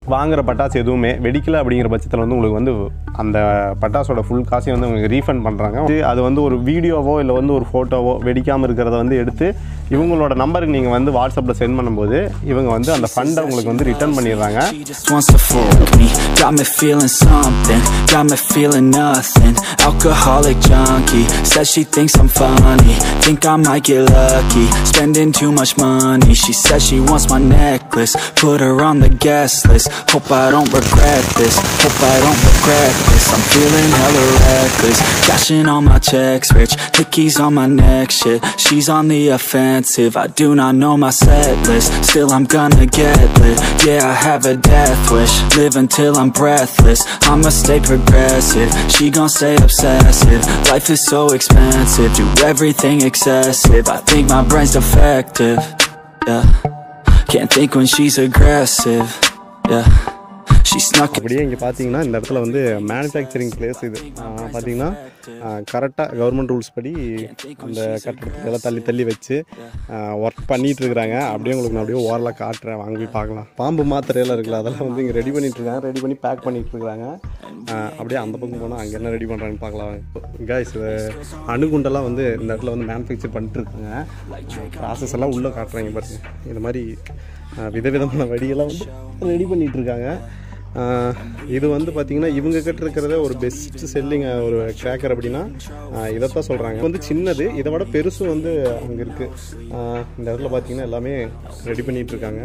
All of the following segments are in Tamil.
வாங்குற பட்டாசு எதுவுமே வெடிக்கல அப்படிங்கிற பட்சத்தில் வந்து உங்களுக்கு வந்து அந்த பட்டாசோட ஃபுல் காசையும் வந்து உங்களுக்கு ரீஃபண்ட் பண்ணுறாங்க அது வந்து ஒரு வீடியோவோ இல்லை வந்து ஒரு ஃபோட்டோவோ வெடிக்காமல் இருக்கிறத வந்து எடுத்து இவங்களோட நம்பருக்கு நீங்கள் வந்து வாட்ஸ்அப்பில் சென்ட் பண்ணும்போது இவங்க வந்து அந்த ஃபண்டை உங்களுக்கு வந்து ரிட்டர்ன் பண்ணிடுறாங்க She just wants to fool me Got me feeling something Got me feeling nothing Alcoholic junkie Says she thinks I'm funny Think I might get lucky Spending too much money She says she wants my necklace Put her on the guest list Hope I don't regret this Hope I don't regret this I'm feeling hella reckless Cashing all my checks rich Hickeys on my neck shit She's on the offensive I do not know my set list Still I'm gonna get lit Yeah I have a death wish Live until I'm breathless I'ma stay progressive She gon' stay obsessive Life is so expensive Do everything excessive I think my brain's defective Yeah Can't think when she's aggressive Yeah She snuck அப்படியே இங்கே பார்த்தீங்கன்னா இந்த இடத்துல வந்து மேனுஃபேக்சரிங் பிளேஸ் இது ஆஹ் பார்த்தீங்கன்னா கரெக்டாக கவர்மெண்ட் ரூல்ஸ் படி அந்த கட்டடத்துக்கு எல்லாம் தள்ளி தள்ளி வச்சு ஒர்க் பண்ணிட்டு இருக்கிறாங்க அப்படியே உங்களுக்கு நான் அப்படியே ஓரலாக காட்டுறேன் வாங்க போய் பார்க்கலாம் பாம்பு மாத்திரையெல்லாம் இருக்குல்ல அதெல்லாம் வந்து இங்கே ரெடி பண்ணிட்டு இருக்காங்க ரெடி பண்ணி பேக் பண்ணிட்டு இருக்காங்க ஆஹ் அப்படியே அந்த பக்கம் போனால் அங்கே என்ன ரெடி பண்ணுறாங்கன்னு பார்க்கலாம் கைஸ் இது அணுகுண்டெல்லாம் வந்து இந்த இடத்துல வந்து மேனுஃபேக்சர் பண்ணிட்டு இருக்காங்க ப்ராசஸ் எல்லாம் உள்ளே காட்டுறாங்க பாருங்க இந்த மாதிரி ஆஹ் விதவிதமான வடியெல்லாம் வந்து ரெடி பண்ணிட்டு இருக்காங்க ஆஹ் இது வந்து பார்த்தீங்கன்னா இவங்க கிட்ட இருக்கிறதே ஒரு பெஸ்ட் செல்லிங் ஒரு கிராக்கர் அப்படின்னா ஆஹ் இதைத்தான் சொல்கிறாங்க வந்து சின்னது இதை விட பெருசும் வந்து அங்கே இருக்குது இந்த இடத்துல பார்த்தீங்கன்னா எல்லாமே ரெடி பண்ணிட்டு இருக்காங்க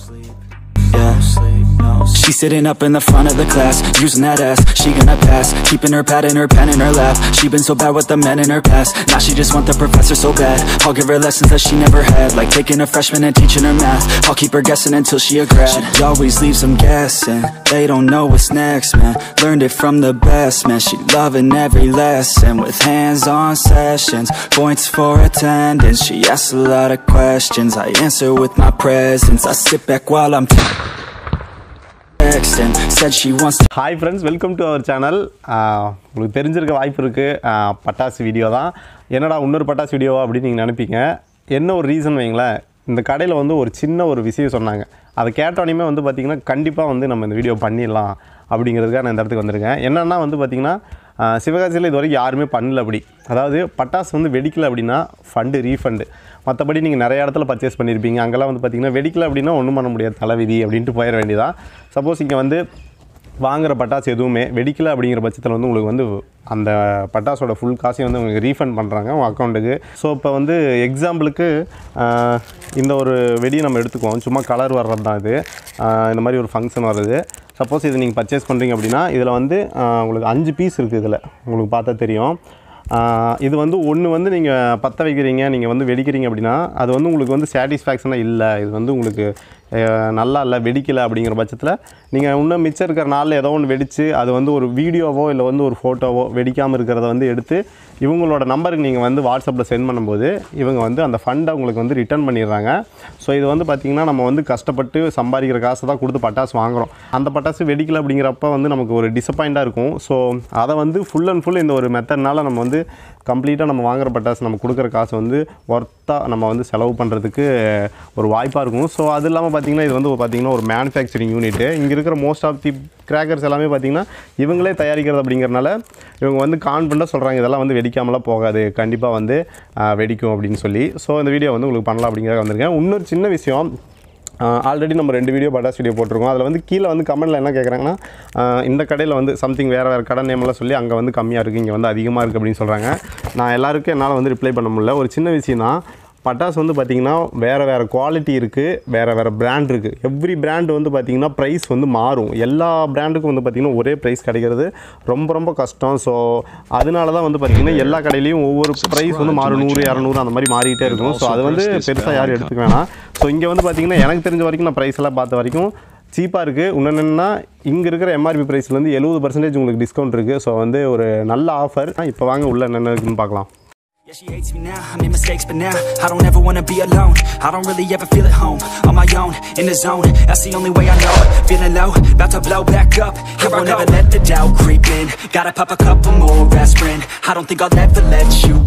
Yeah. She's sitting up in the front of the class, using that ass. She gonna pass, keeping her pad and her pen in her lap. She been so bad with the men in her past. Now she just want the professor so bad. I'll give her lessons that she never had, like taking a freshman and teaching her math. I'll keep her guessing until she a grad. She always leaves them guessing. They don't know what's next, man. Learned it from the best, man. She loving every lesson with hands-on sessions, points for attendance. She asks a lot of questions. I answer with my presence. I sit back while I'm. texting. Said she wants to hi friends welcome to our channel உங்களுக்கு தெரிஞ்சிருக்க வாய்ப்பு இருக்குது பட்டாசு வீடியோ தான் என்னடா இன்னொரு பட்டாசு வீடியோவா அப்படின்னு நீங்கள் நினைப்பீங்க என்ன ஒரு ரீசன் வைங்களேன் இந்த கடையில் வந்து ஒரு சின்ன ஒரு விஷயம் சொன்னாங்க அதை கேட்டோடனே வந்து பார்த்திங்கன்னா கண்டிப்பாக வந்து நம்ம இந்த வீடியோ பண்ணிடலாம் அப்படிங்கிறதுக்காக நான் இந்த இடத்துக்கு வந்திருக்கேன் என்னென்னா வந்து பார்த்திங்கன்னா ஆஹ் சிவகாசியில் இது வரைக்கும் யாருமே பண்ணல அப்படி அதாவது பட்டாசு வந்து வெடிக்கல அப்படின்னா ஃபண்டு ரீஃபண்டு மற்றபடி நீங்கள் நிறைய இடத்துல பர்ச்சேஸ் பண்ணியிருப்பீங்க அங்கெல்லாம் வந்து பார்த்தீங்கன்னா வெடிக்கல அப்படின்னா ஒன்றும் பண்ண முடியாது தலைவிதி அப்படின்ட்டு போயிட வேண்டியதான் சப்போஸ் இங்கே வந்து வாங்குற பட்டாசு எதுவுமே வெடிக்கல அப்படிங்கிற பட்சத்தில் வந்து உங்களுக்கு வந்து அந்த பட்டாசோட ஃபுல் காசையும் வந்து உங்களுக்கு ரீஃபண்ட் பண்ணுறாங்க உங்கள் அக்கௌண்ட்டுக்கு ஸோ இப்போ வந்து எக்ஸாம்பிளுக்கு ஆஹ், இந்த ஒரு வெடியை நம்ம எடுத்துக்குவோம் சும்மா கலர் வர்றது தான் இது ஆஹ், இந்த மாதிரி ஒரு ஃபங்க்ஷன் வருது சப்போஸ் இது நீங்கள் பர்ச்சேஸ் பண்ணுறீங்க அப்படின்னா இதில் வந்து ஆஹ், உங்களுக்கு அஞ்சு பீஸ் இருக்குது இதில் உங்களுக்கு பார்த்தா தெரியும் ஆஹ், இது வந்து ஒன்று வந்து நீங்கள் பற்ற வைக்கிறீங்க நீங்கள் வந்து வெடிக்கிறீங்க அப்படின்னா அது வந்து உங்களுக்கு வந்து சாட்டிஸ்ஃபேக்ஷனாக இல்லை இது வந்து உங்களுக்கு அஹ், நல்லா இல்லை வெடிக்கலை அப்படிங்கிற பட்சத்தில் நீங்கள் இன்னும் மிச்சம் இருக்கிற நாளில் ஏதோ ஒன்று வெடித்து அது வந்து ஒரு வீடியோவோ இல்லை வந்து ஒரு ஃபோட்டோவோ வெடிக்காமல் இருக்கிறத வந்து எடுத்து இவங்களோட நம்பருக்கு நீங்கள் வந்து வாட்ஸ்அப்பில் சென்ட் பண்ணும்போது இவங்க வந்து அந்த ஃபண்டை உங்களுக்கு வந்து ரிட்டர்ன் பண்ணிடுறாங்க ஸோ இது வந்து பார்த்திங்கன்னா நம்ம வந்து கஷ்டப்பட்டு சம்பாதிக்கிற காசை தான் கொடுத்து பட்டாசு வாங்குகிறோம் அந்த பட்டாசு வெடிக்கல அப்படிங்கிறப்ப வந்து நமக்கு ஒரு டிசப்பாயிண்டாக இருக்கும் ஸோ அதை வந்து ஃபுல் அண்ட் ஃபுல் இந்த ஒரு மெத்தட்னால நம்ம வந்து கம்ப்ளீட்டாக நம்ம வாங்குற பட்டாசு நம்ம கொடுக்குற காசு வந்து ஒர்த்தாக நம்ம வந்து செலவு பண்ணுறதுக்கு ஒரு வாய்ப்பாக இருக்கும் ஸோ அது இல்லாமல் பார்த்தீங்கன்னா இது வந்து பார்த்திங்கன்னா ஒரு மேனுஃபேக்சரிங் யூனிட்டு இங்கே இருக்கிற மோஸ்ட் ஆஃப் தி கிராக்கர்ஸ் எல்லாமே பார்த்திங்கன்னா இவங்களே தயாரிக்கிறது அப்படிங்கிறனால இவங்க வந்து கான்ஃபிடண்ட்டாக சொல்கிறாங்க இதெல்லாம் வந்து வெடிக்காமலாம் போகாது கண்டிப்பாக வந்து ஆஹ், வெடிக்கும் அப்படின்னு சொல்லி ஸோ இந்த வீடியோ வந்து உங்களுக்கு பண்ணலாம் அப்படிங்கிறத வந்திருக்கேன் இன்னொரு சின்ன விஷயம் ஆல்ரெடி நம்ம ரெண்டு வீடியோ பட்டாஸ் வீடியோ போட்டிருக்கோம் அதில் வந்து கீழே வந்து கமெண்ட்டில் என்ன கேட்குறாங்கன்னா ஆஹ் இந்த கடையில் வந்து சம்திங் வேறு வேறு கடை நேமெல்லாம் சொல்லி அங்கே வந்து கம்மியாக இருக்குது இங்கே வந்து அதிகமாக இருக்குது அப்படின்னு சொல்கிறாங்க நான் எல்லாருக்கும் என்னால் வந்து ரிப்ளை பண்ண முடியல ஒரு சின்ன விஷயம் தான் பட்டாசு வந்து பார்த்திங்கன்னா வேறு வேறு குவாலிட்டி இருக்குது வேறு வேறு பிராண்ட் இருக்குது எவ்ரி பிராண்ட் வந்து பார்த்திங்கன்னா ப்ரைஸ் வந்து மாறும் எல்லா பிராண்டுக்கும் வந்து பார்த்திங்கன்னா ஒரே ப்ரைஸ் கிடைக்கிறது ரொம்ப ரொம்ப கஷ்டம் ஸோ அதனால தான் வந்து பார்த்திங்கன்னா எல்லா கடையிலையும் ஒவ்வொரு ப்ரைஸ் வந்து மாறும் நூறு இரநூறு அந்த மாதிரி மாறிக்கிட்டே இருக்கும் ஸோ அது வந்து பெருசாக யாரும் எடுத்துக்க வேணாம் ஸோ இங்கே வந்து பார்த்திங்கன்னா எனக்கு தெரிஞ்ச வரைக்கும் நான் ப்ரைஸ் எல்லாம் பார்த்த வரைக்கும் சீப்பாக இருக்குது இன்னொன்று என்னென்னா இங்கே இருக்கிற எம்ஆர்பி ப்ரைஸ்லேருந்து எழுபது பர்சன்டேஜ் உங்களுக்கு டிஸ்கவுண்ட் இருக்குது ஸோ வந்து ஒரு நல்ல ஆஃபர் இப்போ வாங்க உள்ள என்னென்ன இருக்குன்னு பார்க்கலாம் Yeah, she hates me now, I made mistakes, but now I don't ever wanna be alone I don't really ever feel at home, on my own, in the zone That's the only way I know, feeling low, about to blow back up Here I never let the doubt creep in Gotta pop a couple more aspirin I don't think I'll ever let you in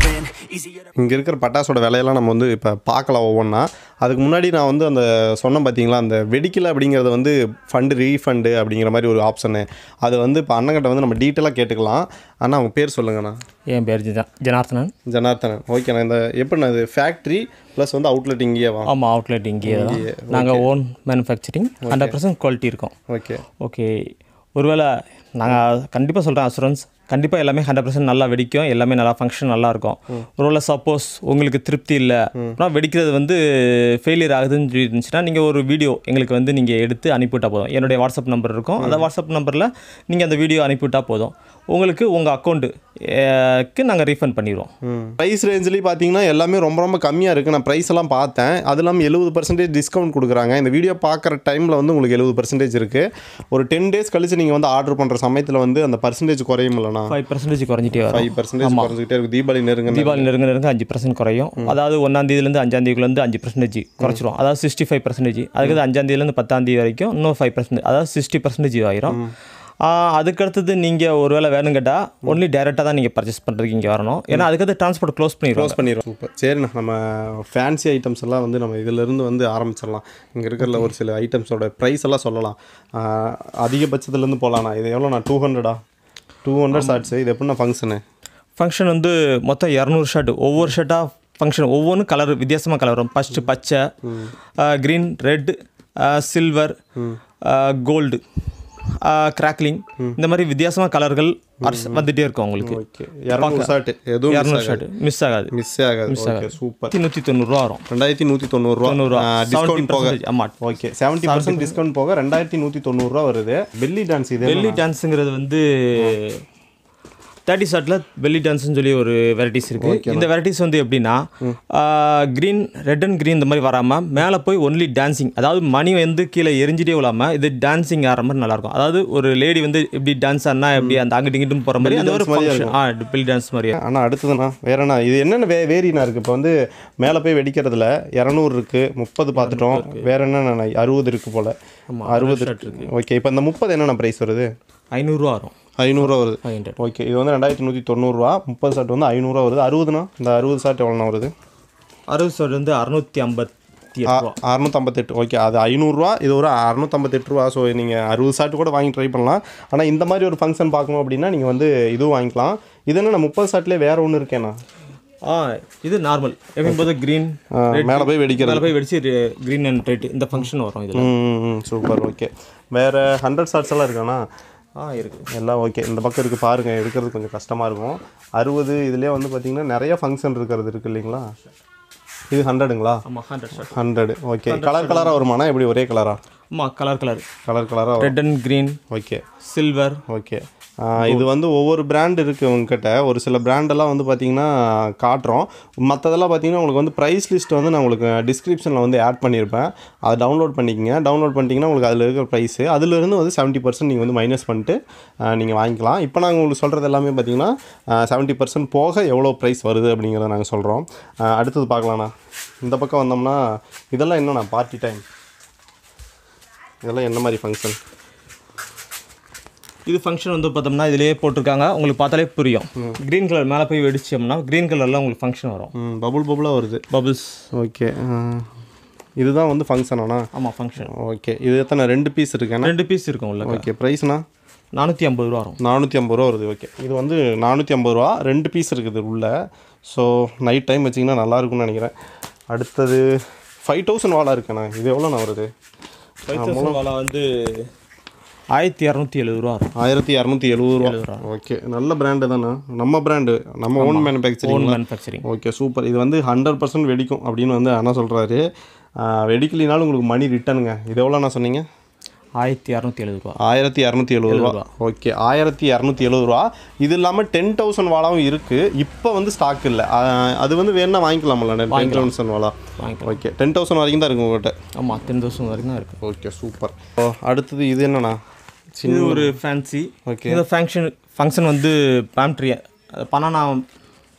Easier to இங்கே இருக்கிற பட்டாசோட விலையெல்லாம் நம்ம வந்து இப்போ பார்க்கலாம் ஒவ்வொன்றா அதுக்கு முன்னாடி நான் வந்து அந்த சொன்னேன் பார்த்தீங்களா அந்த வெடிக்கலை அப்படிங்கிறது வந்து ஃபண்டு ரீஃபண்டு அப்படிங்கிற மாதிரி ஒரு ஆப்ஷனு அது வந்து இப்போ அண்ணங்கிட்ட வந்து நம்ம டீட்டெயிலாக கேட்டுக்கலாம் அண்ணா அவங்க பேர் சொல்லுங்கண்ணா என் பேர் ஜன ஜனார்த்தனன் ஜனார்த்தனன் ஓகேண்ணா இந்த எப்படிண்ணா இது ஃபேக்ட்ரி ப்ளஸ் வந்து அவுட்லெட் இங்கேயே வா ஆமாம் அவுட்லெட் இங்கேயே தான் நாங்கள் own manufacturing hundred percent quality இருக்கோம் ஓகே ஓகே ஒருவேளை நாங்கள் கண்டிப்பாக சொல்கிறேன் அசூரன்ஸ் கண்டிப்பாக எல்லாமே ஹண்ட்ரட் பர்சன்ட் நல்லா வெடிக்கும் எல்லாமே நல்லா ஃபங்க்ஷன் நல்லா இருக்கும் ஒருவேளை சப்போஸ் உங்களுக்கு திருப்தி இல்லை அப்படின்னா வெடிக்கிறது வந்து ஃபெயிலியர் ஆகுதுன்னு சொல்லி இருந்துச்சுன்னா நீங்கள் ஒரு வீடியோ எங்களுக்கு வந்து நீங்கள் எடுத்து அனுப்பிவிட்டால் போதும் என்னுடைய வாட்ஸ்அப் நம்பர் இருக்கும் அந்த வாட்ஸ்அப் நம்பரில் நீங்கள் அந்த வீடியோ அனுப்பிவிட்டால் போதும் உங்களுக்கு உங்கள் அக்கௌண்ட்டுக்கு நாங்கள் ரீஃபண்ட் பண்ணிடுவோம் ப்ரைஸ் ரேஞ்சிலேயும் பார்த்தீங்கன்னா எல்லாமே ரொம்ப ரொம்ப கம்மியாக இருக்குது நான் ப்ரைஸ் எல்லாம் பார்த்தேன் அது இல்லாமல் எழுபது பர்சன்டேஜ் டிஸ்கவுண்ட் கொடுக்குறாங்க இந்த வீடியோ பார்க்குற டைமில் வந்து உங்களுக்கு எழுபது பர்சன்டேஜ் இருக்குது ஒரு டென் டேஸ் கழிச்சு நீங்கள் வந்து ஆர்டர் பண்ணுற சமயத்தில் வந்து அந்த பர்சன்டேஜ் குறையும் இல்லைண்ணா ஃபைவ் பர்சன்டேஜ் குறைஞ்சிட்டே வரும் ஃபைவ் பர்சன்டேஜ் குறைஞ்சிக்கிட்டே இருக்குது தீபாவளி நெருங்க தீபாவளி நெருங்க நெருங்க அஞ்சு பர்சன்ட் குறையும் அதாவது ஒன்றாந்தேதியிலேருந்து அஞ்சாந்தேதிக்குள்ளேருந்து அஞ்சு பர்சன்டேஜ் குறைச்சிரும் அதாவது சிக்ஸ்டி ஃபைவ் பர்சன்டேஜ் அதுக்கு அஞ்சாந்தேதியிலேருந்து பத்தாந்தேதி வரைக்கும் இன்னும் ஃபைவ் பர்சன்ட் அதாவது சிக்ஸ்டி பர்சன்டேஜ் ஆயிரும் ஆஹ் அதுக்கடுத்தது நீங்கள் ஒருவேளை வேணும் கேட்டால் ஒன்லி டேரெக்டாக தான் நீங்கள் பர்ச்சேஸ் பண்ணுறதுக்கு இங்கே வரணும் ஏன்னா அதுக்கடுத்து டிரான்ஸ்போர்ட் க்ளோஸ் பண்ணிடுவோம் க்ளோஸ் பண்ணிடுவோம் சூப்பர் சரிண்ணா நம்ம ஃபேன்சி ஐட்டம்ஸ் எல்லாம் வந்து நம்ம இதிலிருந்து வந்து ஆரம்பிச்சிடலாம் இங்கே இருக்கிற ஒரு சில ஐட்டம்ஸோட ப்ரைஸ் எல்லாம் சொல்லலாம் ஆஹ் அதிகபட்சத்துலேருந்து போகலாண்ணா இது எவ்வளோண்ணா டூ ஹண்ட்ரடா டூ ஹண்ட்ரட் ஷார்ட்ஸு இது எப்படின்னா ஃபங்க்ஷனு ஃபங்க்ஷன் வந்து மொத்தம் இரநூறு ஷர்ட் ஒவ்வொரு ஷர்ட்டாக ஃபங்க்ஷன் ஒவ்வொன்றும் கலர் வித்தியாசமாக கலர் வரும் ஃபஸ்ட்டு பச்சை green red silver gold crackling இந்த மாதிரி வித்தியாசமாக கலர்கள் வந்துகிட்டே இருக்கும் உங்களுக்கு ஓகே இரநூறு ஷார்ட்டு எதுவும் இரநூறு ஷர்ட் மிஸ் ஆகாது மிஸ் ஆகாது ஓகே சூப்பர் நூற்றி தொண்ணூறுரூவா வரும் ரெண்டாயிரத்தி நூற்றி தொண்ணூறுரூவா தொண்ணூறுரூவா டிஸ்கவுண்ட் போக ஆமாம் ஓகே செவன்ட்டி பர்சன்ட் டிஸ்கவுண்ட் போக ரெண்டாயிரத்தி நூற்றி தொண்ணூறுரூவா வருது பெல்லி டான்ஸ் இது வெள்ளி டான்ஸுங்கிறது வந்து தேர்ட்டி ஷார்ட்டில் வெள்ளி டான்ஸ்னு சொல்லி ஒரு வெரைட்டிஸ் இருக்குது இந்த வெரைட்டிஸ் வந்து எப்படின்னா க்ரீன் ரெட் அண்ட் க்ரீன் இந்த மாதிரி வராமல் மேலே போய் ஒன்லி டான்சிங் அதாவது மணி வந்து கீழே எரிஞ்சிட்டே விழாமல் இது டான்சிங் ஆகிற மாதிரி நல்லாயிருக்கும் அதாவது ஒரு லேடி வந்து எப்படி டான்ஸ் ஆனா எப்படி அந்த அங்கிட்டு இங்கிட்டும் போகிற மாதிரி அந்த ஒரு ஃபங்க்ஷன் ஆ பெல்லி டான்ஸ் மாதிரி ஆனால் அடுத்ததுண்ணா வேறண்ணா இது என்னென்ன வே வேரினா இருக்குது இப்போ வந்து மேலே போய் வெடிக்கிறதுல இரநூறு இருக்குது முப்பது பார்த்துட்டோம் வேற என்னென்ன அறுபது இருக்குது போல் அறுபது ஓகே இப்போ இந்த முப்பது என்னென்ன ப்ரைஸ் வருது ஐநூறுரூவா வரும் ஐநூறுரூவா வருது ஃபைவ் ஹண்ட்ரட் ஓகே இது வந்து ரெண்டாயிரத்தி நூற்றி தொண்ணூறுரூவா முப்பது ஷாட் வந்து ஐநூறுரூவா வருது அறுபதுண்ணா இந்த அறுபது ஷாட் எவ்வளோண்ணா வருது அறுபது ஷார்ட் வந்து அறுநூற்றி ஐம்பத்தி எட்டு ரூபா அறுநூத்தம்பத்தெட்டு ஓகே அது ஐநூறுரூவா இது ஒரு அறுநூத்தம்பத்தெட்டு ரூபா ஸோ நீங்கள் அறுபது ஷாட் கூட வாங்கி ட்ரை பண்ணலாம் ஆனால் இந்த மாதிரி ஒரு ஃபங்க்ஷன் பார்க்கணும் அப்படின்னா நீங்கள் வந்து இதுவும் வாங்கிக்கலாம் இது என்ன முப்பது ஷாட்லேயே வேறு ஒன்று இருக்கேண்ணா ஆ இது நார்மல் எப்பயும் போது க்ரீன் மேலே போய் வெடிக்கிறது மேலே போய் வெடிச்சு க்ரீன் அண்ட் ரெட் இந்த ஃபங்க்ஷன் வரும் இதில் ம் சூப்பர் ஓகே வேறு ஹண்ட்ரட் ஷார்ட்ஸ் எல்லாம் இருக்காண்ணா ஆ இருக்குது எல்லாம் ஓகே இந்த பக்கம் இருக்குது பாருங்கள் எடுக்கிறது கொஞ்சம் கஷ்டமாக இருக்கும் அறுபது இதுலேயே வந்து பார்த்திங்கன்னா நிறைய ஃபங்க்ஷன் இருக்கிறது இருக்குது இல்லைங்களா இது ஹண்ட்ரடுங்களா ஆமாம் hundred shot hundred okay colour கலராக வருமாண்ணா எப்படி ஒரே கலரா ஆமாம் கலர் கலர் கலர் கலராக red and green okay silver okay இது வந்து ஒவ்வொரு பிராண்ட் இருக்குது உங்ககிட்ட ஒரு சில பிராண்டெல்லாம் வந்து பார்த்தீங்கன்னா காட்டுறோம் மற்றதெல்லாம் பார்த்தீங்கன்னா உங்களுக்கு வந்து ப்ரைஸ் லிஸ்ட் வந்து நான் உங்களுக்கு டிஸ்கிரிப்ஷனில் வந்து ஆட் பண்ணியிருப்பேன் அதை டவுன்லோட் பண்ணிக்கங்க டவுன்லோட் பண்ணிட்டீங்கன்னா உங்களுக்கு அதில் இருக்கிற ப்ரைஸு அதுலேருந்து வந்து செவன்ட்டி பர்சன்ட் நீங்கள் வந்து மைனஸ் பண்ணிட்டு நீங்கள் வாங்கிக்கலாம் இப்போ நாங்கள் உங்களுக்கு சொல்கிறது எல்லாமே பார்த்தீங்கன்னா செவன்ட்டி பர்சன்ட் போக எவ்வளோ ப்ரைஸ் வருது அப்படிங்கிறத நாங்கள் சொல்கிறோம் அடுத்தது பார்க்கலாண்ணா இந்த பக்கம் வந்தோம்னா இதெல்லாம் என்னண்ணா பார்ட்டி டைம் இதெல்லாம் என்ன மாதிரி ஃபங்க்ஷன் இது ஃபங்க்ஷன் வந்து பார்த்தோம்னா இதிலேயே போட்டிருக்காங்க உங்களுக்கு பார்த்தாலே புரியும் க்ரீன் கலர் மேலே போய் வெடிச்சோம்னா க்ரீன் கலரில் உங்களுக்கு ஃபங்க்ஷன் வரும் பபுள் பபுளாக வருது பபிள்ஸ் ஓகே இதுதான் வந்து ஃபங்க்ஷனாண்ணா ஆமாம் ஃபங்க்ஷன் ஓகே இது எத்தனை ரெண்டு பீஸ் இருக்கேண்ணா ரெண்டு பீஸ் இருக்கும் உள்ள ஓகே ப்ரைஸ்ண்ணா நானூற்றி ஐம்பது ரூபா வரும் நானூற்றி ஐம்பது ரூபா வருது ஓகே இது வந்து நானூற்றி ஐம்பது ரூபா ரெண்டு பீஸ் இருக்குது உள்ள ஸோ நைட் டைம் வச்சிங்கன்னா நல்லா இருக்கும்னு நினைக்கிறேன் அடுத்தது ஃபைவ் தௌசண்ட் வாலா இருக்குண்ணா இது எவ்வளோண்ணா வருது ஃபைவ் தௌசண்ட் வாலா வந்து ஆயிரத்தி இரநூத்தி எழுபது ரூபா வரும் ஆயிரத்தி இரநூத்தி எழுபது ரூபா ஓகே நல்ல பிராண்டு தானே நம்ம பிராண்டு நம்ம own manufacturing own manufacturing okay super இது வந்து ஹண்ட்ரட் பர்சன்ட் வெடிக்கும் அப்படின்னு வந்து அண்ணா சொல்கிறாரு வெடிக்கலினாலும் உங்களுக்கு மணி ரிட்டனுங்க இது எவ்வளோண்ணா சொன்னீங்க ஆயிரத்தி இரநூத்தி எழுபது ரூபா ஆயிரத்தி இரநூத்தி எழுபது ரூபா ஓகே ஆயிரத்தி இரநூத்தி எழுபது ரூபா இது இல்லாமல் டென் தௌசண்ட் வாலாவும் இருக்குது இப்போ வந்து ஸ்டாக் இல்லை அது வந்து வேணா வாங்கிக்கலாம்ல டென் தௌசண்ட் வாலா வாங்கிக்கலாம் ஓகே டென் தௌசண்ட் வரைக்கும் தான் இருக்கும் உங்கள்கிட்ட ஆமாம் டென் தௌசண்ட் வரைக்கும் தான் இருக்குது ஓகே சூப்பர் ஓ அடுத்தது இது என்னண்ணா இது ஒரு ஃபேன்சி Okay. இந்த ஃபங்க்ஷன் ஃபங்க்ஷன் வந்து பேம்ட்ரி பனானா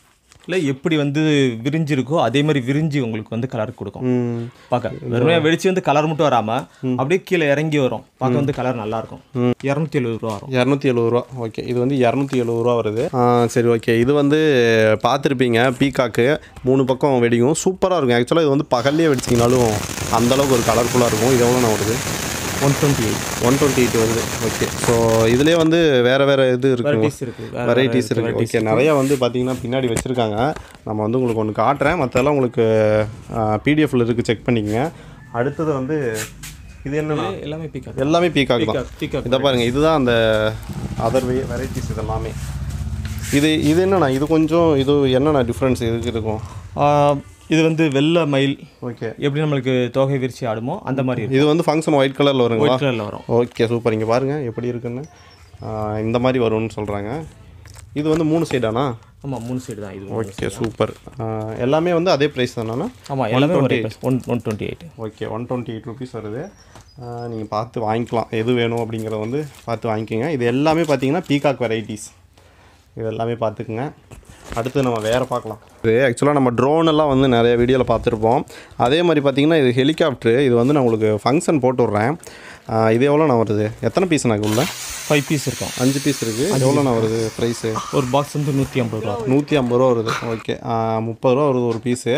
இல்லை எப்படி வந்து விரிஞ்சிருக்கோ அதே மாதிரி விரிஞ்சு உங்களுக்கு வந்து கலர் கொடுக்கும் ம் பார்க்க வெறுமையாக வெடிச்சு வந்து கலர் மட்டும் வராமல் அப்படியே கீழே இறங்கி வரும் பார்க்க வந்து கலர் நல்லா இருக்கும் இரநூத்தி எழுபது ரூபா வரும் இரநூத்தி எழுபது ரூபா ஓகே இது வந்து இரநூத்தி எழுபது ரூபா வருது ஆ, சரி ஓகே இது வந்து பார்த்துருப்பீங்க பீகாக்கு மூணு பக்கம் வெடிக்கும் சூப்பராக இருக்கும் ஆக்சுவலாக இது வந்து பகல்லே வெடிச்சிங்கனாலும் அந்தளவுக்கு ஒரு கலர்ஃபுல்லாக இருக்கும் இது எவ்வளோ வருது one twenty eight one twenty eight வருது ஓகே ஸோ இதுலேயே வந்து வேறு வேறு இது வெரைட்டிஸ் இருக்கு இருக்குது வேற வெரைட்டிஸ் இருக்குது ஓகே நிறைய வந்து பார்த்தீங்கன்னா பின்னாடி வச்சுருக்காங்க நம்ம வந்து உங்களுக்கு ஒன்று காட்டுறேன் மற்றெல்லாம் உங்களுக்கு பிடிஎஃப்ல இருக்குது செக் பண்ணிக்கங்க அடுத்தது வந்து இது என்னன்னா எல்லாமே பிக்கப் எல்லாமே பீகாக் தான் Peacock, peacock இதை பாருங்க இதுதான் அந்த அதர் வெரைட்டிஸ் இதெல்லாமே இது இது என்னண்ணா இது கொஞ்சம் இது என்னண்ணா டிஃப்ரென்ஸ் இதுக்கு இருக்கும் இது வந்து வெள்ளை மயில் ஓகே எப்படி நம்மளுக்கு தொகை விரிச்சு ஆடுமோ அந்த மாதிரி இருக்கும் இது வந்து ஃபங்க்ஷன் ஒயிட் கலரில் வருங்களா ஒயிட் கலரில் வரும் ஓகே சூப்பர் இங்கே பாருங்கள் எப்படி இருக்குன்னு ஆ, இந்த மாதிரி வரும்னு சொல்கிறாங்க இது வந்து மூணு சைடாண்ணா ஆமாம் மூணு சைடு தான் இது ஓகே சூப்பர் எல்லாமே வந்து அதே ப்ரைஸ் தானண்ணா ஆமாம் எல்லாமே ஒரே one one twenty eight okay one twenty eight rupees வருது நீங்கள் பார்த்து வாங்கிக்கலாம் எது வேணும் அப்படிங்கிறத வந்து பார்த்து வாங்கிக்கோங்க இது எல்லாமே பார்த்தீங்கன்னா பீகாக் வெரைட்டிஸ் இது எல்லாமே பார்த்துக்குங்க அடுத்து நம்ம வேறு பார்க்கலாம் இது ஆக்சுவலாக நம்ம ட்ரோன் எல்லாம் வந்து நிறைய வீடியோவில் பார்த்துருப்போம் அதே மாதிரி பார்த்தீங்கன்னா இது ஹெலிகாப்டரு இது வந்து நான் உங்களுக்கு ஃபங்க்ஷன் போட்டு விட்றேன் ஆ, இது எவ்வளோ நான் வருது எத்தனை பீஸ் எனக்கு உள்ள ஃபைவ் பீஸ் இருக்கும் அஞ்சு பீஸ் இருக்குது இது எவ்வளோ நான் வருது ப்ரைஸு ஒரு பாக்ஸ் வந்து நூற்றி ஐம்பது ரூபா நூற்றி ஐம்பது ரூபா வருது ஓகே முப்பது ரூபா வருது ஒரு பீஸு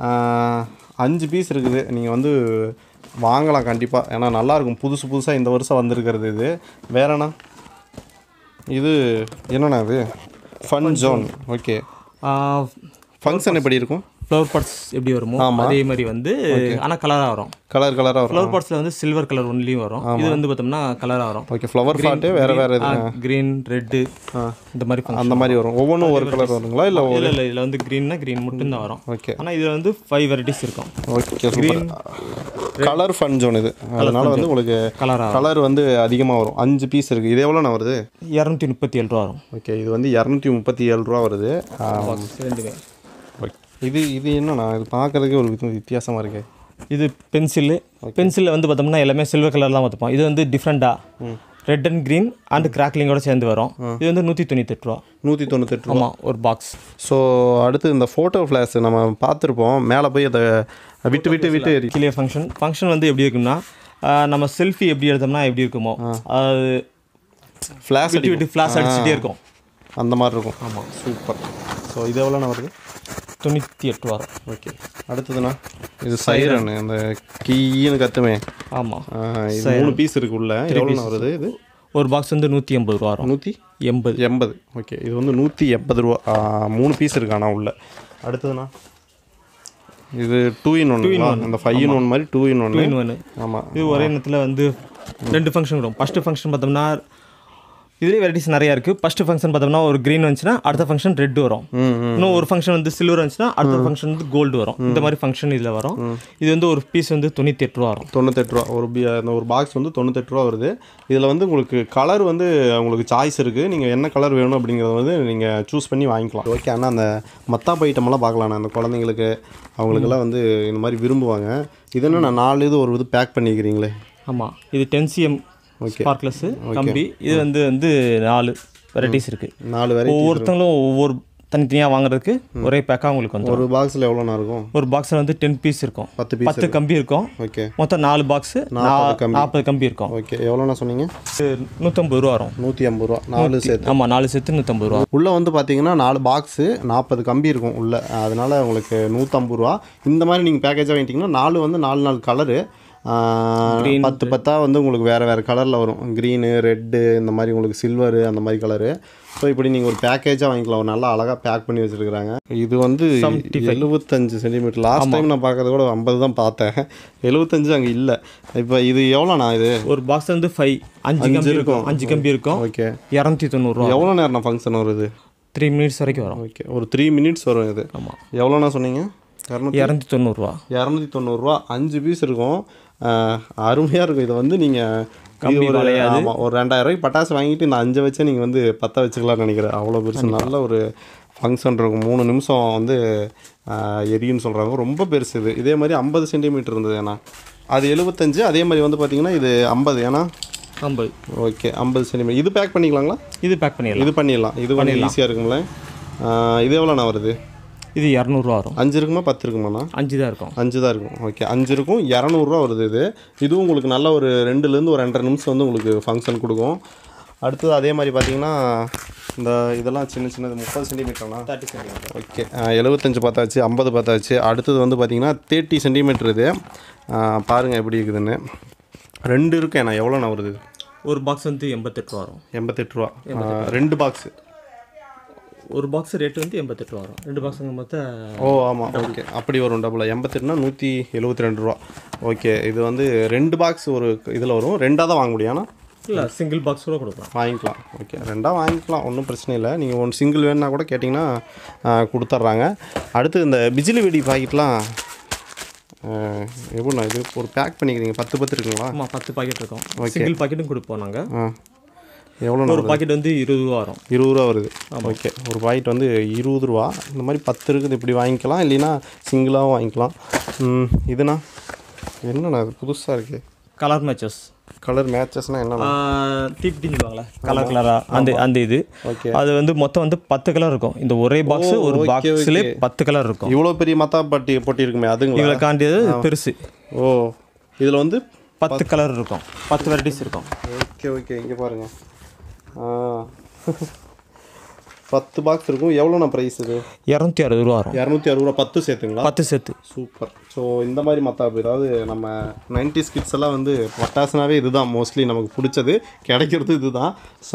அஞ்சு பீஸ் இருக்குது நீங்கள் வந்து வாங்கலாம் கண்டிப்பாக ஏன்னா நல்லாயிருக்கும் புதுசு புதுசாக இந்த வருஷம் வந்திருக்கிறது இது வேறண்ணா இது என்னண்ணா இது ஃபன் ஜோன் ஓகே ஃபங்க்ஷன் எப்படி இருக்கும் ஃப்ளவர் பாட்ஸ் எப்படி வருமோ அதே மாதிரி வந்து ஆனால் கலராக வரும் கலர் கலராக வரும் ஃப்ளவர் பாட்ஸில் வந்து சில்வர் கலர் ஒன்லியும் வரும் இது வந்து பார்த்தோம்னா கலராக வரும் ஓகே ஃப்ளவர் ஃபாட்டு வேறு வேறு இது க்ரீன் ரெட்டு இந்த மாதிரி function. அந்த மாதிரி வரும் ஒவ்வொன்றும் ஒரு கலர் வருங்களா இல்லை இல்ல இல்லை இதில் வந்து க்ரீன்னா க்ரீன் மட்டும் தான் வரும் ஓகே ஆனால் இதில் வந்து ஃபைவ் வெரைட்டிஸ் இருக்கும் okay super colour fun zone இது அதனால வந்து உங்களுக்கு கலராக கலர் வந்து அதிகமாக வரும் அஞ்சு பீஸ் இருக்குது இது எவ்வளோண்ணா வருது இரநூத்தி முப்பத்தி ஏழு ரூபா வரும் ஓகே இது வந்து இரநூத்தி முப்பத்தி ஏழு ரூபா வருது ஆ, ரெண்டுமே ஓகே. இது இது என்னண்ணா இது பார்க்கறதுக்கே ஒரு வித- வித்தியாசமா இருக்கு இது பென்சிலு பென்சிலில் வந்து பார்த்தோம்னா எல்லாமே சில்வர் கலர்லாம் பார்த்துப்போம் இது வந்து டிஃப்ரெண்ட்டாக ரெட் அண்ட் க்ரீன் அண்ட் கிராக்லிங்கோட சேர்ந்து வரும் இது வந்து நூற்றி தொண்ணூத்தெட்டு ரூபா நூற்றி தொண்ணூத்தெட்டு ரூபா ஆமாம் ஒரு பாக்ஸ் ஸோ அடுத்து இந்த ஃபோட்டோ ஃப்ளாஷ் நம்ம பார்த்துருப்போம் மேலே போய் அதை விட்டு விட்டு விட்டு எரி கீழே ஃபங்க்ஷன் ஃபங்க்ஷன் வந்து எப்படி இருக்கும்னா ஆஹ் நம்ம செல்ஃபி எப்படி எடுத்தோம்னா எப்படி இருக்குமோ அது ஃப்ளாஷ் விட்டு விட்டு ஃப்ளாஷ் அடிச்சுட்டே இருக்கும் அந்த மாதிரி இருக்கும் ஆமாம் சூப்பர் ஸோ இது எவ்வளோண்ணா வருது தொண்ணூற்றி எட்டு ரூபா வரும் ஓகே அடுத்ததுண்ணா இது சைரன் அந்த கீன்னு கத்துமே ஆமாம் ஆ, இது மூணு பீஸ் இருக்கு உள்ள எவ்வளோண்ணா வருது இது ஒரு பாக்ஸ் வந்து நூற்றி எண்பது ரூபா வரும் நூற்றி எண்பது எண்பது ஓகே இது வந்து நூற்றி எண்பது ரூபா ஆ, மூணு பீஸ் இருக்காண்ணா உள்ள அடுத்ததுண்ணா இது டூ இன் ஒன் அந்த ஃபைவ் இன் ஒன் மாதிரி டூ இன் ஒன்று இன் ஒன்று ஆமாம் இது ஒரே நேரத்தில் வந்து ரெண்டு ஃபங்க்ஷன் வரும் ஃபஸ்ட்டு ஃபங்க்ஷன் பார்த்தோம்னா இதுலேயே வெரைட்டிஸ் நிறையா இருக்குது ஃபஸ்ட்டு ஃபங்க்ஷன் பார்த்தோம்னா ஒரு க்ரீன் வந்துச்சுன்னா அடுத்த ஃபங்க்ஷன் ரெட் வரும் இன்னும் ஒரு ஃபங்க்ஷன் வந்து சில்வர் வந்துச்சுன்னா அடுத்த ஃபங்க்ஷன் வந்து கோல்டு வரும் இந்த மாதிரி ஃபங்க்ஷன் இதில் வரும் இது வந்து ஒரு பீஸ் வந்து தொண்ணூற்றி எட்டு ரூபா வரும் தொண்ணூத்தெட்டு ரூபா ஒரு பி அந்த ஒரு பாக்ஸ் வந்து தொண்ணூத்தெட்டு ரூபா வருது இதில் வந்து உங்களுக்கு கலர் வந்து உங்களுக்கு சாய்ஸ் இருக்குது நீங்கள் என்ன கலர் வேணும் அப்படிங்கிறத வந்து நீங்கள் சூஸ் பண்ணி வாங்கிக்கலாம் ஓகே ஆனால் அந்த மத்தாப்பு ஐட்டமெல்லாம் பார்க்கலாண்ணா அந்த குழந்தைங்களுக்கு அவங்களுக்கெல்லாம் வந்து இந்த மாதிரி விரும்புவாங்க இது என்ன நான் நாலு இது ஒரு இது பேக் பண்ணிக்கிறீங்களே ஆமாம் இது டென் சிஎம் Okay. ஸ்பார்க்லஸ்ஸு கம்பி இது வந்து வந்து நாலு வெரைட்டிஸ் இருக்குது நாலு வெரைட்டி ஒவ்வொருத்தங்களும் ஒவ்வொரு தனித்தனியாக வாங்குறதுக்கு ஒரே பேக்காக உங்களுக்கு வந்து ஒரு பாக்ஸில் எவ்வளோண்ணா இருக்கும் ஒரு பாக்ஸில் வந்து டென் பீஸ் இருக்கும் பத்து பீஸ் பத்து கம்பி இருக்கும் ஓகே மொத்தம் நாலு பாக்ஸு கம்பி. நாற்பது கம்பி இருக்கும் ஓகே எவ்வளோண்ணா சொன்னீங்க இது நூற்றம்பது ரூபா வரும் நூற்றி ஐம்பது ரூபா நாலு சேர்த்து ஆமாம் நாலு சேர்த்து நூற்றம்பது ரூபா உள்ளே வந்து பார்த்தீங்கன்னா நாலு பாக்ஸு நாற்பது கம்பி இருக்கும் உள்ளே அதனால் உங்களுக்கு நூற்றம்பது ரூபா இந்த மாதிரி நீங்கள் பேக்கேஜாக வாங்கிட்டீங்கன்னா நாலு வந்து நாலு நாலு கலரு பத்து பத்தா வந்து உங்களுக்கு வேறு வேறு கலரில் வரும் க்ரீனு ரெட்டு இந்த மாதிரி உங்களுக்கு சில்வரு அந்த மாதிரி கலரு ஸோ இப்படி நீங்கள் ஒரு பேக்கேஜாக வாங்கிக்கலாம் ஒரு நல்லா அழகாக பேக் பண்ணி வச்சுருக்குறாங்க இது வந்து எழுபத்தஞ்சு சென்டிமீட்டர் லாஸ்ட் டைம் நான் பார்க்கறது கூட ஐம்பது தான் பார்த்தேன் எழுபத்தஞ்சு அங்கே இல்லை இப்போ இது எவ்வளோண்ணா இது ஒரு பாக்ஸ் வந்து ஃபைவ் அஞ்சு கம்பி இருக்கும் அஞ்சு கம்பி இருக்கும் ஓகே இரநூத்தி தொண்ணூறுரூவா எவ்வளோ நேரம் ஃபங்க்ஷன் வருது த்ரீ மினிட்ஸ் வரைக்கும் வரும் ஓகே ஒரு த்ரீ மினிட்ஸ் வரும் இது ஆமாம் எவ்வளோண்ணா சொன்னீங்க இரநூத்தி இரநூத்தி தொண்ணூறுரூவா இரநூத்தி தொண்ணூறுரூவா அஞ்சு பீஸ் இருக்கும் அருமையாக இருக்கும் இதை வந்து நீங்கள் கம்பி வளையாது. ஆமாம் ஒரு ரெண்டாயிரம் ரூபாய்க்கு பட்டாசு வாங்கிட்டு இந்த அஞ்சை வச்சு நீங்கள் வந்து பற்ற வச்சுக்கலாம்னு நினைக்கிறேன் அவ்வளோ பெருசு நல்ல ஒரு ஃபங்க்ஷன் இருக்கும் மூணு நிமிஷம் வந்து ஆஹ், எரியுன்னு சொல்கிறாங்க ரொம்ப பெருசு இது இதே மாதிரி ஐம்பது சென்டிமீட்டர் இருந்தது ஏன்னா அது எழுபத்தஞ்சு அதே மாதிரி வந்து பார்த்தீங்கன்னா இது ஐம்பது ஏன்னா ஐம்பது ஓகே ஐம்பது சென்டிமீட்டர் இது பேக் பண்ணிக்கலாங்களா இது பேக் பண்ணிடலாம் இது பண்ணிடலாம் இது வந்து ஈஸியாக இருக்குங்களே ஆஹ், இது எவ்வளோண்ணா வருது இது இரநூறுவா வரும் அஞ்சு இருக்குமா பத்து இருக்குமாண்ணா அஞ்சு தான் இருக்கும் அஞ்சு தான் இருக்கும் ஓகே அஞ்சு இருக்கும் இரநூறுவா வருது இது இதுவும் உங்களுக்கு நல்ல ஒரு ரெண்டுலேருந்து ஒரு ரெண்டரை நிமிஷம் வந்து உங்களுக்கு ஃபங்க்ஷன் கொடுக்கும் அடுத்தது அதே மாதிரி பார்த்தீங்கன்னா இந்த இதெல்லாம் சின்ன சின்னது முப்பது சென்டிமீட்டர்னா தேர்ட்டி சென்டிமீட்டர் ஓகே எழுபத்தஞ்சு பார்த்தாச்சு ஐம்பது பார்த்தாச்சு அடுத்தது வந்து பார்த்தீங்கன்னா தேர்ட்டி சென்டிமீட்டர் இது பாருங்கள் எப்படி இருக்குதுன்னு ரெண்டு இருக்கு நான் எவ்வளோண்ணா வருது இது? ஒரு பாக்ஸ் வந்து எண்பத்தெட்டு ரூபா வரும் எண்பத்தெட்டு ரூபா ஆ, ரெண்டு பாக்ஸு ஒரு பாக்ஸ் ரேட் வந்து எண்பத்தெட்டு ரூபா வரும் ரெண்டு பாக்ஸுங்க மொத்தம் ஓ ஆமாம் ஓகே அப்படி வரும் டபுள் எண்பத்தெட்டுனா நூற்றி எழுபத்தி ரெண்டு ரூபா ஓகே இது வந்து ரெண்டு பாக்ஸ் ஒரு இதில் வரும் ரெண்டாக தான் வாங்க முடியும் ஆனால் இல்லை சிங்கிள் பாக்ஸ் கூட கொடுக்கலாம் வாங்கிக்கலாம் ஓகே ரெண்டாக வாங்கிக்கலாம் ஒன்றும் பிரச்சனை இல்லை நீங்கள் ஒன் சிங்கிள் வேணுன்னா கூட கேட்டிங்கன்னா ஆ, கொடுத்துட்றாங்க அடுத்து இந்த பிஜிலி வெடி பாக்கெட்லாம் எப்படிண்ணா இது ஒரு பேக் பண்ணிக்கிறீங்க பத்து பத்து இருக்குங்களா ஆமாம் பத்து பாக்கெட் இருக்கும் சிங்கிள் பாக்கெட்டும் கொடுப்போம் நாங்கள் ஆ எவ்வளோ ஒரு பாக்கெட் வந்து இருபது ரூபா வரும் இருபது ரூபா வருது ஓகே ஒரு பாக்கெட் வந்து இருபது ரூபா இந்த மாதிரி பத்து இருக்குது இப்படி வாங்கிக்கலாம் இல்லைன்னா சிங்கிளாகவும் வாங்கிக்கலாம் ம், இதுண்ணா என்னண்ணா இது புதுசாக இருக்குது கலர் மேட்சஸ் கலர் மேட்சஸ்னால் என்னண்ணா டிப்டின்னு சொல்லுவாங்களே கலர் கலராக அந்த அந்த இது ஓகே அது வந்து மொத்தம் வந்து பத்து கலர் இருக்கும் இந்த ஒரே பாக்ஸ் ஒரு okay, பாக்ஸ்லேயே பத்து கலர் இருக்கும் இவ்வளோ பெரிய மத்தா பட்டி பொட்டி இருக்குமே அதுங்களா இதில் காண்டியது பெருசு ஓ இதில் வந்து பத்து கலர் இருக்கும் பத்து வெரைட்டிஸ் இருக்கும் ஓகே ஓகே இங்கே பாருங்க ஆ பத்து பாக்ஸ் இருக்கும் எவ்வளோண்ணா ப்ரைஸ் இது இரநூத்தி அறுபது ரூபா வரும் இரநூத்தி அறுபது ரூபா பத்து சேர்த்துங்களா பத்து சேர்த்து சூப்பர் ஸோ இந்த மாதிரி மத்தாப்பு அதாவது நம்ம நைன்டி கிட்ஸ் எல்லாம் வந்து பட்டாசுனாவே இதுதான் மோஸ்ட்லி நமக்கு பிடிச்சது கிடைக்கிறது இதுதான் ஸோ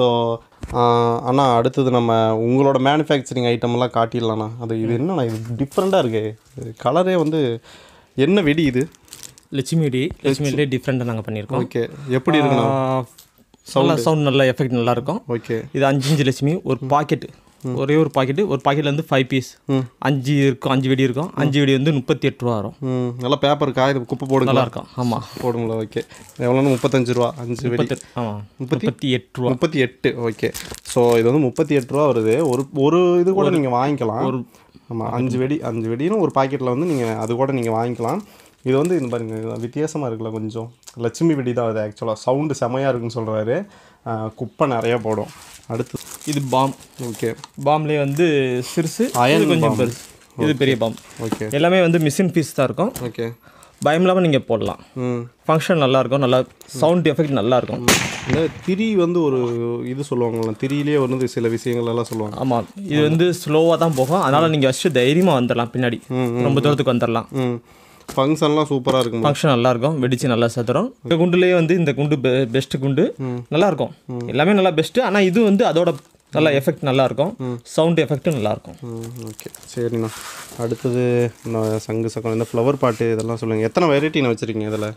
ஆனால் அடுத்தது நம்ம உங்களோட மேனுஃபேக்சரிங் ஐட்டம்லாம் காட்டிடலாண்ணா அது இது என்னண்ணா இது டிஃப்ரெண்ட்டாக இருக்கு கலரே வந்து என்ன வெடி இது லட்சுமி வெடி லட்சுமி வெடி டிஃப்ரெண்ட்டாக நாங்கள் பண்ணியிருக்கோம் ஓகே எப்படி இருக்குண்ணா நல்லா சவுண்ட் நல்லா எஃபெக்ட் நல்லா இருக்கும் ஓகே இது அஞ்சு அஞ்சு லட்சுமி ஒரு பாக்கெட் ஒரே ஒரு பாக்கெட்டு ஒரு பாக்கெட்ல வந்து ஃபைவ் பீஸ் அஞ்சு இருக்கும் அஞ்சு வெடி இருக்கும் அஞ்சு வெடி வந்து முப்பத்தி எட்டு ரூபா வரும் ம் நல்லா பேப்பர் காய் குப்பை போடுங்களா நல்லா இருக்கும் ஆமாம் போடுங்களா ஓகே எவ்வளோன்னு முப்பத்தஞ்சு ரூபா அஞ்சு வெடி முப்பத்தி ஆமாம் முப்பத்தி எட்டு ரூபா முப்பத்தி எட்டு ஓகே ஸோ இது வந்து முப்பத்தி எட்டு ரூபா வருது ஒரு ஒரு இது கூட நீங்கள் வாங்கிக்கலாம் ஒரு ஆமாம் அஞ்சு வெடி அஞ்சு வெடின்னு ஒரு பாக்கெட்டில் வந்து நீங்கள் அது கூட நீங்கள் வாங்கிக்கலாம் இது வந்து இந்த பாருங்க வித்தியாசமாக இருக்குல்ல கொஞ்சம் லட்சுமி வெடி தான் அது ஆக்சுவலாக சவுண்டு செமையாக இருக்குன்னு சொல்கிறாரு குப்பை நிறைய போடும் அடுத்து இது பாம் ஓகே பாம்லேயே வந்து சிறுசு Iron இது கொஞ்சம் bomb. பெருசு இது பெரிய பாம் ஓகே எல்லாமே வந்து மிஷின் பீஸ் தான் இருக்கும் ஓகே பயம் இல்லாமல் நீங்கள் போடலாம் ம் ஃபங்க்ஷன் நல்லா இருக்கும் நல்லா சவுண்ட் எஃபெக்ட் நல்லா இருக்கும் இந்த திரி வந்து ஒரு இது சொல்லுவாங்கல்ல திரியிலே வந்து சில விஷயங்கள் எல்லாம் சொல்லுவாங்க ஆமாம் இது வந்து ஸ்லோவாக தான் போகும் அதனால் நீங்கள் ஃபஸ்ட்டு தைரியமாக வந்துடலாம் பின்னாடி ரொம்ப தூரத்துக்கு வந்துடலாம் ம் ஃபங்க்ஷன்லாம் சூப்பராக இருக்கும் ஃபங்க்ஷன் நல்லா இருக்கும் வெடிச்சு நல்லா சதுரும் இந்த குண்டுலேயே வந்து இந்த குண்டு பெஸ்ட் குண்டு நல்லா இருக்கும் எல்லாமே நல்லா பெஸ்ட்டு ஆனால் இது வந்து அதோட நல்லா எஃபெக்ட் நல்லா இருக்கும் சவுண்ட் எஃபெக்ட்டும் நல்லா இருக்கும் ஓகே சரிண்ணா அடுத்தது இந்த சங்கு சக்கம் இந்த ஃப்ளவர் பாட்டு இதெல்லாம் சொல்லுங்கள் எத்தனை வெரைட்டின்னு வச்சுருக்கீங்க இதில்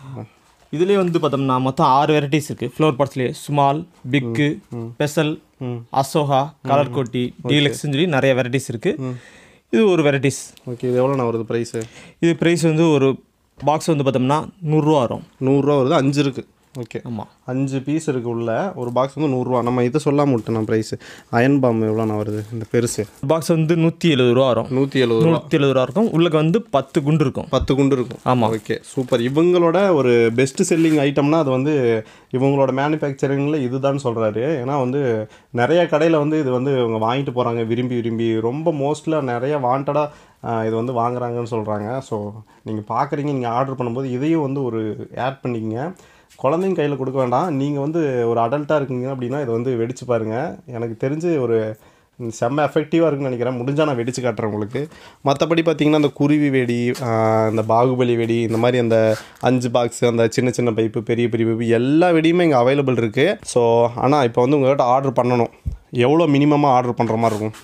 இதுலேயே வந்து பார்த்தோம்னா மொத்தம் ஆறு வெரைட்டிஸ் இருக்குது ஃப்ளோர் பார்ட்ஸ்லேயே small big special Ashoka colour கோட்டி டீலக்ஸ்னு சொல்லி நிறைய வெரைட்டிஸ் இருக்குது இது ஒரு வெரைட்டிஸ் ஓகே இது எவ்வளோண்ணா வருது ப்ரைஸு இது ப்ரைஸ் வந்து ஒரு பாக்ஸ் வந்து பார்த்தோம்னா நூறுரூவா வரும் நூறுரூவா வருது அஞ்சு இருக்குது ஓகே ஆமாம் அஞ்சு பீஸ் இருக்கு உள்ள ஒரு பாக்ஸ் வந்து நூறுரூவா நம்ம இதை சொல்லாம விட்டோம் ப்ரைஸு அயன் பாம் எவ்வளோண்ணா வருது இந்த பெருசு பாக்ஸ் வந்து நூற்றி எழுபது ரூபா வரும் நூற்றி எழுபது ரூபா நூற்றி எழுபது ரூபா இருக்கும் உள்ளக்கு வந்து பத்து குண்டு இருக்கும் பத்து குண்டு இருக்கும் ஆமாம் ஓகே சூப்பர் இவங்களோட ஒரு பெஸ்ட் செல்லிங் ஐட்டம்னா அது வந்து இவங்களோட மேனுஃபேக்சரிங்கில் இதுதான் சொல்கிறாரு ஏன்னா வந்து நிறைய கடையில் வந்து இது வந்து இவங்க வாங்கிட்டு போகிறாங்க விரும்பி விரும்பி ரொம்ப மோஸ்ட்லாக நிறைய வாண்டடாக இது வந்து வாங்குறாங்கன்னு சொல்கிறாங்க ஸோ நீங்கள் பார்க்குறீங்க நீங்கள் ஆர்டர் பண்ணும்போது இதையும் வந்து ஒரு ஆட் பண்ணிக்கங்க குழந்தைங்க கையில் கொடுக்க வேண்டாம் நீங்கள் வந்து ஒரு அடல்ட்டாக இருக்கீங்க அப்படின்னா இதை வந்து வெடிச்சு பாருங்கள் எனக்கு தெரிஞ்சு ஒரு செம்ம எஃபெக்டிவாக இருக்குன்னு நினைக்கிறேன் முடிஞ்சால் நான் வெடிச்சு காட்டுறேன் உங்களுக்கு மற்றபடி பார்த்தீங்கன்னா அந்த குருவி வெடி ஆஹ் இந்த பாகுபலி வெடி இந்த மாதிரி அந்த அஞ்சு பாக்ஸ் அந்த சின்ன சின்ன பைப்பு பெரிய பெரிய பைப்பு எல்லா வெடியுமே இங்கே அவைலபிள் இருக்குது ஸோ ஆனால் இப்போ வந்து உங்கள்கிட்ட ஆர்டர் பண்ணணும் எவ்வளோ மினிமமாக ஆர்டர் பண்ணுற மாதிரி இருக்கும்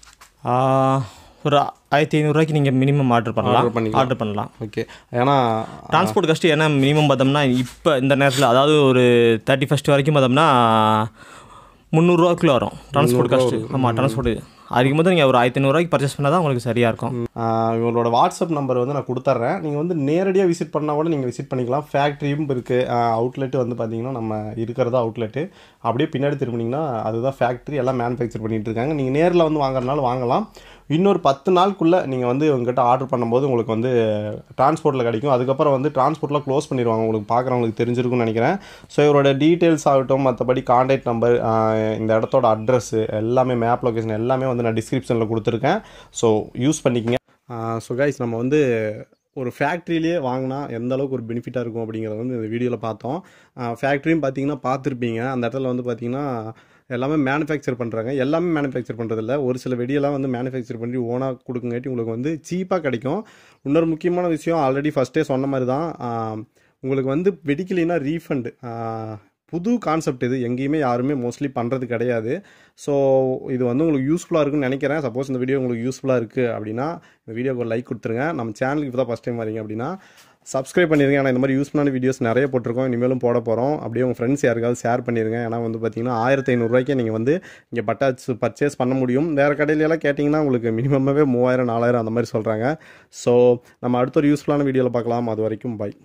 ஆஹ், ஒரு ஆயிரத்தி ஐநூறுரூவாய்க்கு நீங்கள் மினிமம் ஆர்டர் பண்ணலாம் பண்ணிக்கலாம். ஆர்டர் பண்ணலாம் ஓகே ஏன்னா டிரான்ஸ்போர்ட் கஷ்டம் ஏன்னா மினிமம் பார்த்தோம்னா இப்போ இந்த நேரத்தில் அதாவது ஒரு தேர்ட்டி ஃபஸ்ட் வரைக்கும் பார்த்தோம்னா முந்நூறுரூவாக்குள்ளே வரும் டிரான்ஸ்போர்ட் காஸ்ட்டு ஆமாம் டிரான்ஸ்போர்ட் அதுக்கு போது நீங்கள் ஒரு ஆயிரத்தி ஐநூறுரூவாய்க்கு பர்ச்சேஸ் பண்ணால் தான் உங்களுக்கு சரியாக இருக்கும் ஆஹ் இவங்களோட வாட்ஸ்அப் நம்பர் வந்து நான் கொடுத்துட்றேன் நீங்கள் வந்து நேரடியாக விசிட் பண்ணால் கூட நீங்கள் விசிட் பண்ணிக்கலாம் ஃபேக்ட்ரியும் இருக்குது அவுட்லெட்டு வந்து பார்த்தீங்கன்னா நம்ம இருக்கிறதா அவுட்லெட்டு அப்படியே பின்னாடி திரும்பினீங்கன்னா அதுதான் ஃபேக்ட்ரி எல்லாம் மேனுஃபேக்சர் பண்ணிட்டு இருக்காங்க நீங்கள் நேரில் வந்து வாங்குறதுனால வாங்கலாம் இன்னொரு பத்து நாளுக்குள்ளே நீங்கள் வந்து உங்ககிட்ட ஆர்டர் பண்ணும்போது உங்களுக்கு வந்து டிரான்ஸ்போர்ட்டில் கிடைக்கும் அதுக்கப்புறம் வந்து டிரான்ஸ்போர்ட்டில் க்ளோஸ் பண்ணிடுவாங்க உங்களுக்கு பார்க்குறவங்களுக்கு தெரிஞ்சிருக்கும்னு நினைக்கிறேன் ஸோ இவரோட டீட்டெயில்ஸ் ஆகட்டும் மற்றபடி கான்டாக்ட் நம்பர் இந்த இடத்தோட அட்ரஸ் எல்லாமே மேப் லொகேஷன் எல்லாமே வந்து நான் டிஸ்கிரிப்ஷனில் கொடுத்துருக்கேன் ஸோ யூஸ் பண்ணிக்கங்க ஸோ கைஸ் நம்ம வந்து ஒரு ஃபேக்ட்ரியிலேயே வாங்கினா எந்த அளவுக்கு ஒரு பெனிஃபிட்டாக இருக்கும் அப்படிங்கிறத வந்து இந்த வீடியோவில் பார்த்தோம் ஃபேக்ட்ரியும் பார்த்தீங்கன்னா பார்த்துருப்பீங்க அந்த இடத்துல வந்து பார்த்தீங்கன்னா எல்லாமே மேனுஃபேக்சர் பண்ணுறாங்க எல்லாமே மேனுஃபேக்சர் பண்ணுறதில்ல ஒரு சில வெடியெல்லாம் வந்து மேனுஃபேக்சர் பண்ணி ஓனாக கொடுக்குங்காட்டி உங்களுக்கு வந்து சீப்பாக கிடைக்கும் இன்னொரு முக்கியமான விஷயம் ஆல்ரெடி ஃபஸ்ட்டே சொன்ன மாதிரி தான் ஆஹ், உங்களுக்கு வந்து வெடிக்கலைன்னா ரீஃபண்டு புது கான்செப்ட் இது எங்கேயுமே யாருமே மோஸ்ட்லி பண்ணுறது கிடையாது ஸோ இது வந்து உங்களுக்கு யூஸ்ஃபுல்லாக இருக்குன்னு நினைக்கிறேன் சப்போஸ் இந்த வீடியோ உங்களுக்கு யூஸ்ஃபுல்லாக இருக்குது அப்படின்னா இந்த வீடியோக்கு ஒரு லைக் கொடுத்துருங்க நம்ம சேனலுக்கு இப்போ தான் ஃபஸ்ட் டைம் வரீங்க அப்படின்னா சப்ஸ்கிரைப் பண்ணிடுங்க ஏன்னா இந்த மாதிரி யூஸ்ஃபுல்லான வீடியோஸ் நிறைய போட்டிருக்கோம் இனிமேலும் போட போகிறோம் அப்படியே உங்கள் ஃப்ரெண்ட்ஸ் யாருக்காவது ஷேர் பண்ணிடுங்க ஏன்னா வந்து பார்த்தீங்கன்னா ஆயிரத்தி ஐநூறுரூவாய்க்கு நீங்கள் வந்து இங்கே பட்டாச்சு பர்ச்சேஸ் பண்ண முடியும் வேறு கடையிலலாம் கேட்டிங்கன்னா உங்களுக்கு மினிமமாகவே மூவாயிரம் நாலாயிரம் அந்த மாதிரி சொல்கிறாங்க ஸோ நம்ம அடுத்த ஒரு யூஸ்ஃபுல்லான வீடியோவில் பார்க்கலாம் அது வரைக்கும் பை